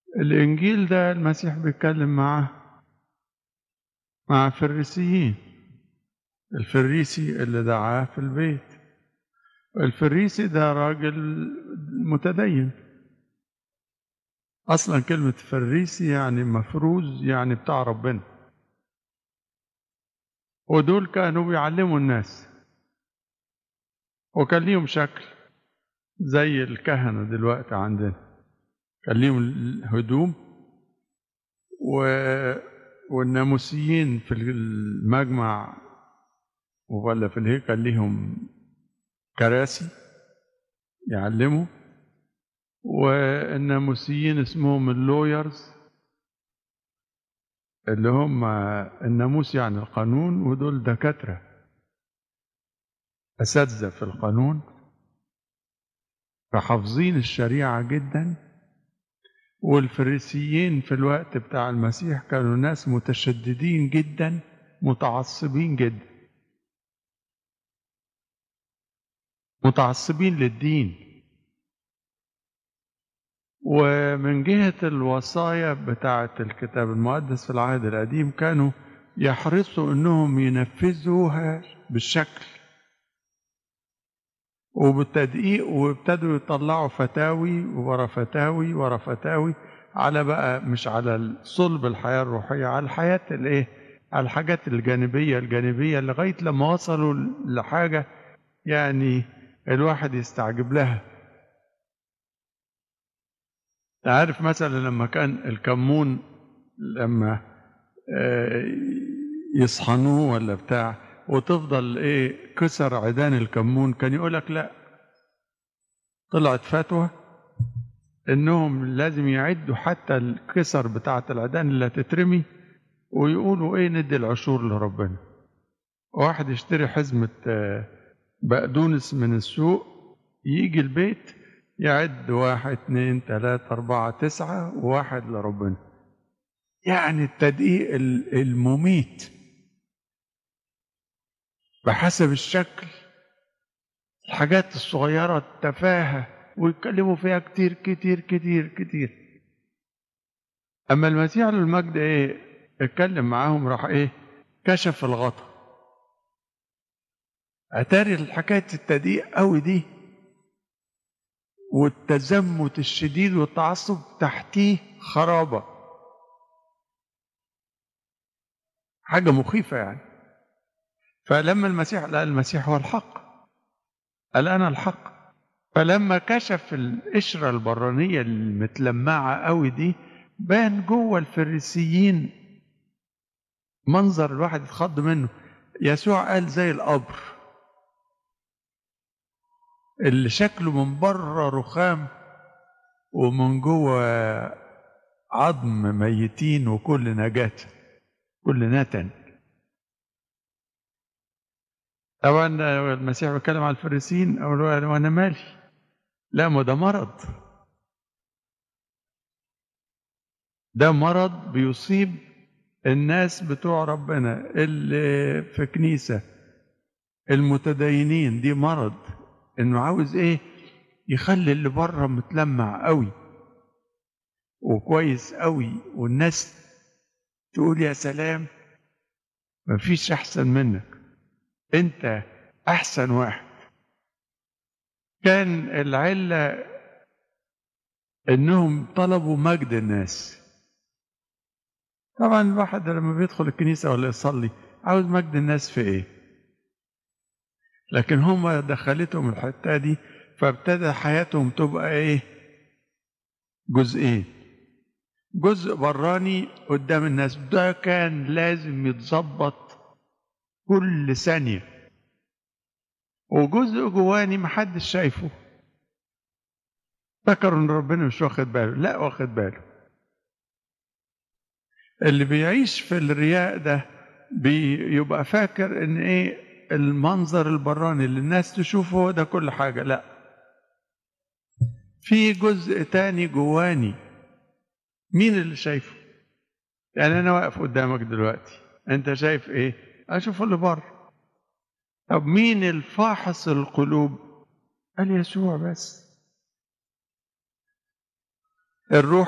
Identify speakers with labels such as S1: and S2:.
S1: الإنجيل ده المسيح بيتكلم مع مع فريسيين الفريسي اللي دعاه في البيت الفريسي ده راجل متدين أصلا كلمة فريسي يعني مفروز يعني بتاع ربنا ودول كانوا بيعلموا الناس وكان ليهم شكل زي الكهنة دلوقتي عندنا كان ليهم الهدوم و... والناموسيين في المجمع ولا في الهيكل ليهم كراسي يعلموا والناموسيين اسمهم اللويرز اللي هم الناموس يعني القانون ودول دكاترة أساتذة في القانون فحافظين الشريعة جدا والفريسيين في الوقت بتاع المسيح كانوا ناس متشددين جدا متعصبين جدا متعصبين للدين ومن جهة الوصايا بتاعة الكتاب المقدس في العهد القديم كانوا يحرصوا انهم ينفذوها بالشكل وبالتدقيق وابتدوا يطلعوا فتاوي ورا فتاوي ورا فتاوي على بقى مش على صلب الحياة الروحية على الحياة الايه على الحاجات الجانبية الجانبية لغاية لما وصلوا لحاجة يعني الواحد يستعجب لها عارف مثلا لما كان الكمون لما يصحنوه ولا بتاع وتفضل ايه كسر عيدان الكمون كان يقول لك لا طلعت فتوى انهم لازم يعدوا حتى الكسر بتاعه العيدان اللي هتترمي ويقولوا ايه ندي العشور لربنا واحد يشتري حزمه بقدونس من السوق يجي البيت يعد واحد اثنين ثلاثة أربعة تسعة وواحد لربنا يعني التدقيق المميت بحسب الشكل الحاجات الصغيرة التفاهة ويتكلموا فيها كتير كتير كتير كتير أما المسيح للمجد إيه اتكلم معاهم راح إيه كشف الغطا أتاري الحكاية التدقيق قوي دي والتزمت الشديد والتعصب تحتيه خرابة حاجة مخيفة يعني فلما المسيح لا المسيح هو الحق قال أنا الحق فلما كشف القشرة البرانية المتلمعة قوي دي بان جوه الفريسيين منظر الواحد يتخض منه يسوع قال زي القبر اللي شكله من بره رخام ومن جوه عظم ميتين وكل نجاة كل نتن طبعا المسيح بيتكلم على الفريسيين او وانا مالي لا ما ده مرض ده مرض بيصيب الناس بتوع ربنا اللي في كنيسة المتدينين دي مرض انه عاوز ايه يخلي اللي بره متلمع قوي وكويس قوي والناس تقول يا سلام مفيش احسن منك انت احسن واحد كان العله انهم طلبوا مجد الناس طبعا الواحد لما بيدخل الكنيسه ولا يصلي عاوز مجد الناس في ايه لكن هم دخلتهم الحته دي فابتدى حياتهم تبقى ايه جزئين جزء براني قدام الناس ده كان لازم يتظبط كل ثانية وجزء جواني محدش شايفه فكروا ان ربنا مش واخد باله لا واخد باله اللي بيعيش في الرياء ده بيبقى فاكر ان ايه المنظر البراني اللي الناس تشوفه ده كل حاجة لا في جزء تاني جواني مين اللي شايفه يعني انا واقف قدامك دلوقتي انت شايف ايه اشوف اللي بره طب مين الفاحص القلوب قال يسوع بس الروح